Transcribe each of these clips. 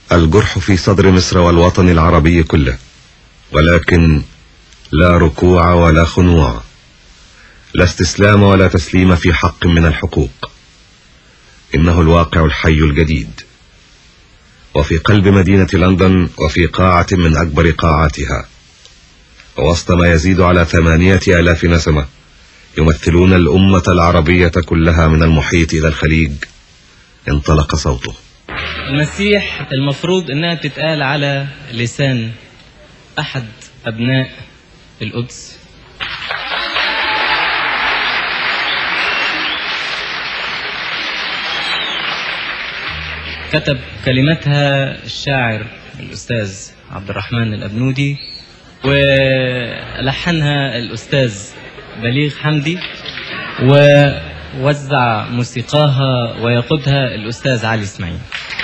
الجرح في صدر مصر والوطن العربي كله ولكن لا ركوع ولا خنوع لا استسلام ولا تسليم في حق من الحقوق إنه الواقع الحي الجديد وفي قلب مدينة لندن وفي قاعة من أكبر قاعاتها ووسط ما يزيد على ثمانية آلاف نسمة يمثلون الأمة العربية كلها من المحيط إلى الخليج انطلق صوته المسيح المفروض انها تتقال على لسان احد ابناء القدس كتب كلماتها الشاعر الأستاذ عبد الرحمن الأبنودي ولحنها الأستاذ بليغ حمدي ووزع موسيقاها ويقودها الأستاذ علي إسماعيل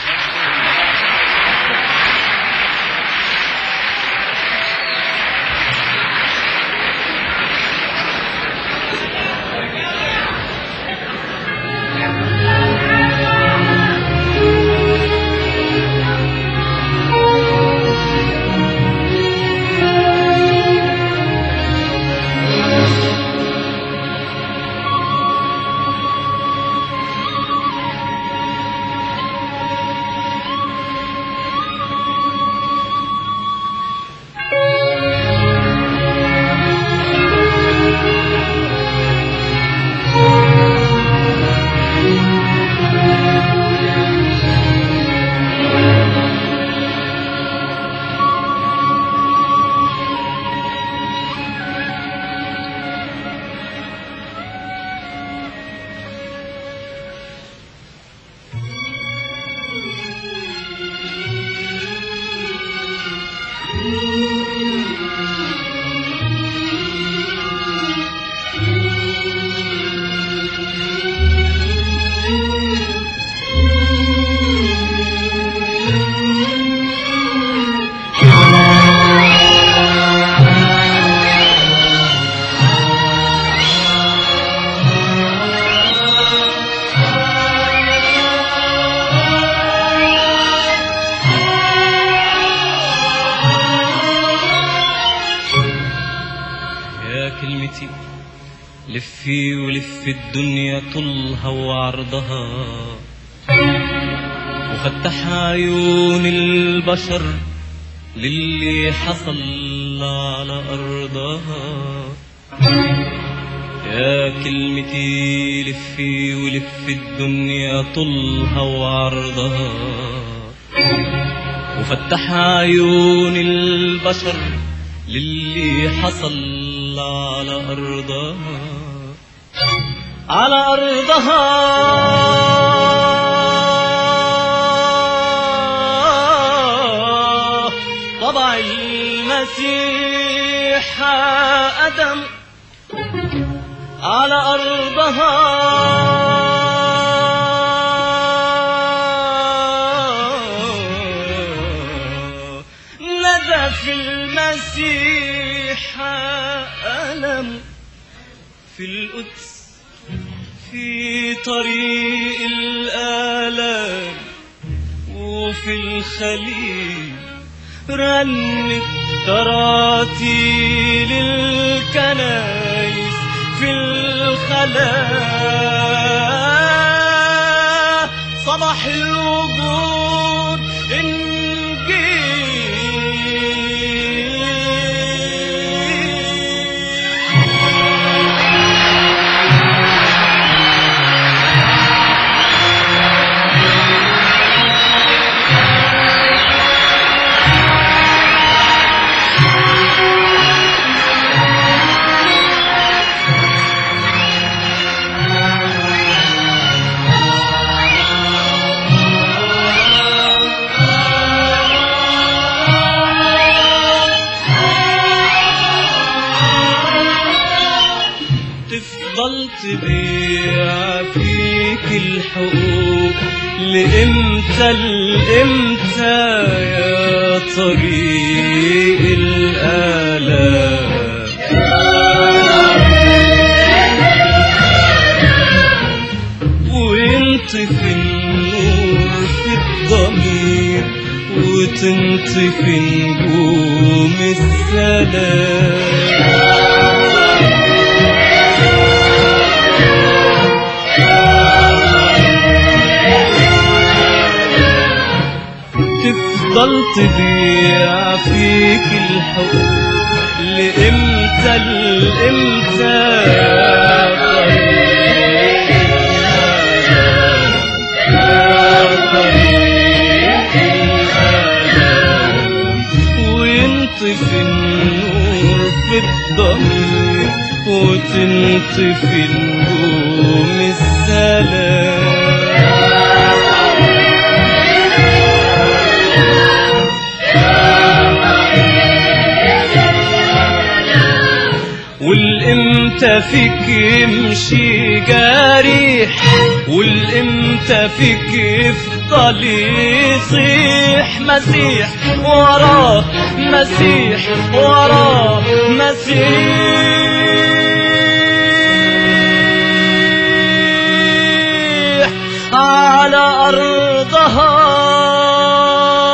يا كلمتي لفي ولف الدنيا طولها وعرضها وفتح عيون البشر للي حصل على أرضها يا كلمتي لفي ولف الدنيا طولها وعرضها وفتح عيون البشر للي حصل على أرضها على أرضها طبع المسيح أدم على أرضها نزف المسيح ألم في القدس في طريق الآلام وفي الخليل رنت تراتيل الكنايس في الخلاء صباح الوجود انجيل تفضل تبيع فيك الحقوق لإمتى لإمتى يا طريق الآلام وانت في النور في الضمير وتنطفي نجوم السلام تفضل تبيع فيك الحب لإمتى لإمتى يا طريق الآلام يا طريق الآلام وينطفي النور في الضمير وتنطفي نجوم السلام والامتى فيك يمشي جارح والامتى فيك يفضل يصيح مسيح وراه مسيح وراه مسيح على أرضها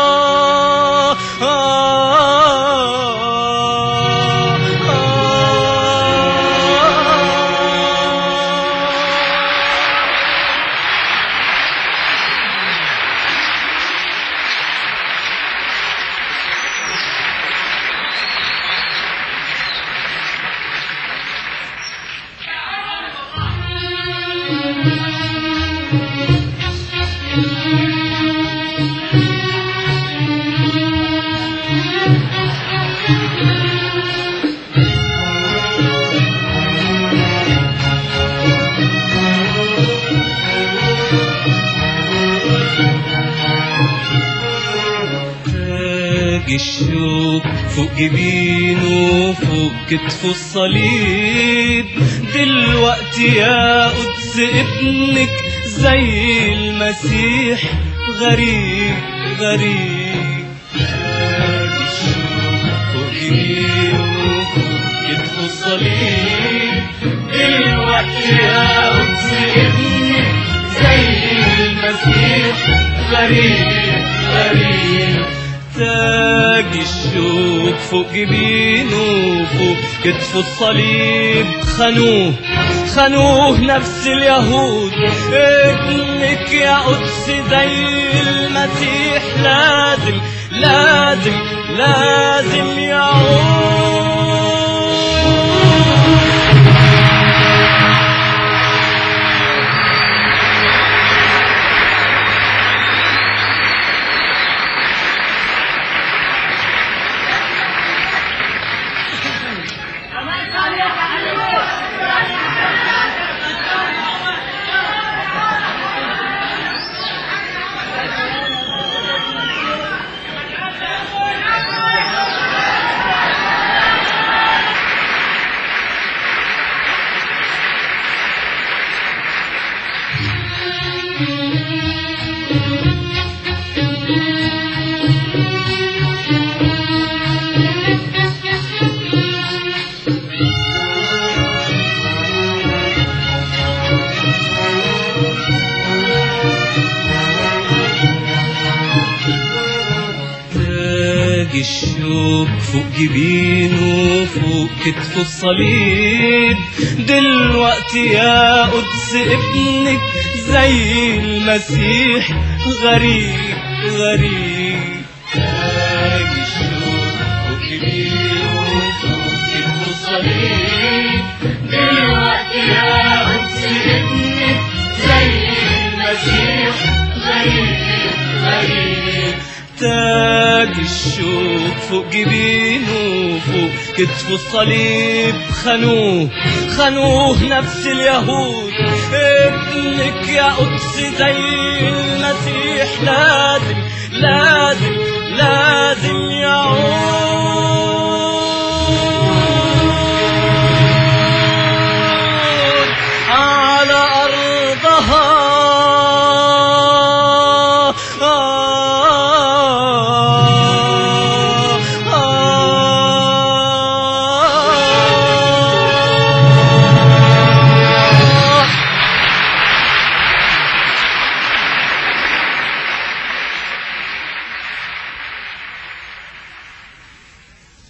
تاج الشوك فوق جبينه فوق كتفه الصليب دلوقتي يا قدس ابنك زي المسيح غريب غريب تاج الشوك فوق جبينه فوق كتفه الصليب دلوقتي يا قدس ابنك زي المسيح غريب غريب تاج الشوك فوق جبينه فوق كتفه الصليب خانوه خانوه نفس اليهود ابنك يا قدس زي المسيح لازم لازم لازم يعود تاج الشوك فوق جبينه فوق كتفه الصليب دلوقتي يا قدس ابنك زي المسيح غريب غريب تاج الشوك فوق جبينه فوق كتفه الصليب دلوقتي يا قدس ابنك زي المسيح غريب غريب تاج الشوك فوق جبينه فوق كتفه الصليب خانوه خانوه نفس اليهود ابنك يا قدس زي المسيح لازم لازم لازم